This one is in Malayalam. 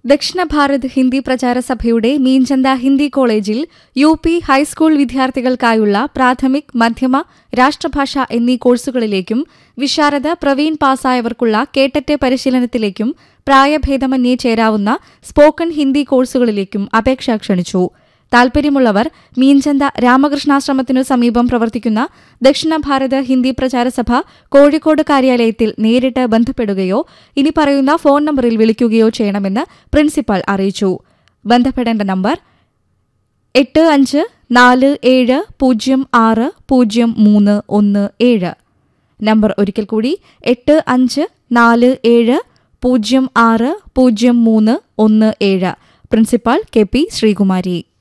ദക്ഷിണ ഭാരത് ഹിന്ദി പ്രചാര സഭയുടെ മീൻചന്ത ഹിന്ദി കോളേജിൽ യു പി ഹൈസ്കൂൾ വിദ്യാർത്ഥികൾക്കായുള്ള പ്രാഥമിക് മധ്യമ രാഷ്ട്രഭാഷ എന്നീ കോഴ്സുകളിലേക്കും വിശാരദ പ്രവീൺ പാസ്സായവർക്കുള്ള കേട്ടറ്റ് പരിശീലനത്തിലേക്കും പ്രായഭേദമന്യേ ചേരാവുന്ന സ്പോക്കൺ ഹിന്ദി കോഴ്സുകളിലേക്കും അപേക്ഷ ക്ഷണിച്ചു താൽപര്യമുള്ളവർ മീൻചന്ത രാമകൃഷ്ണാശ്രമത്തിനു സമീപം പ്രവർത്തിക്കുന്ന ദക്ഷിണ ഭാരത ഹിന്ദി പ്രചാര സഭ കോഴിക്കോട് കാര്യാലയത്തിൽ നേരിട്ട് ബന്ധപ്പെടുകയോ ഇനി പറയുന്ന ഫോൺ നമ്പറിൽ വിളിക്കുകയോ ചെയ്യണമെന്ന് പ്രിൻസിപ്പൽ അറിയിച്ചു ബന്ധപ്പെടേണ്ട നമ്പർ എട്ട് അഞ്ച് നാല് ഏഴ് പൂജ്യം ആറ് പൂജ്യം മൂന്ന് ഒന്ന് ഏഴ് നമ്പർ ഒരിക്കൽ കൂടി എട്ട് അഞ്ച് നാല് ഏഴ് പൂജ്യം ആറ് പൂജ്യം മൂന്ന് ഒന്ന് ഏഴ് പ്രിൻസിപ്പാൾ കെ പി ശ്രീകുമാരി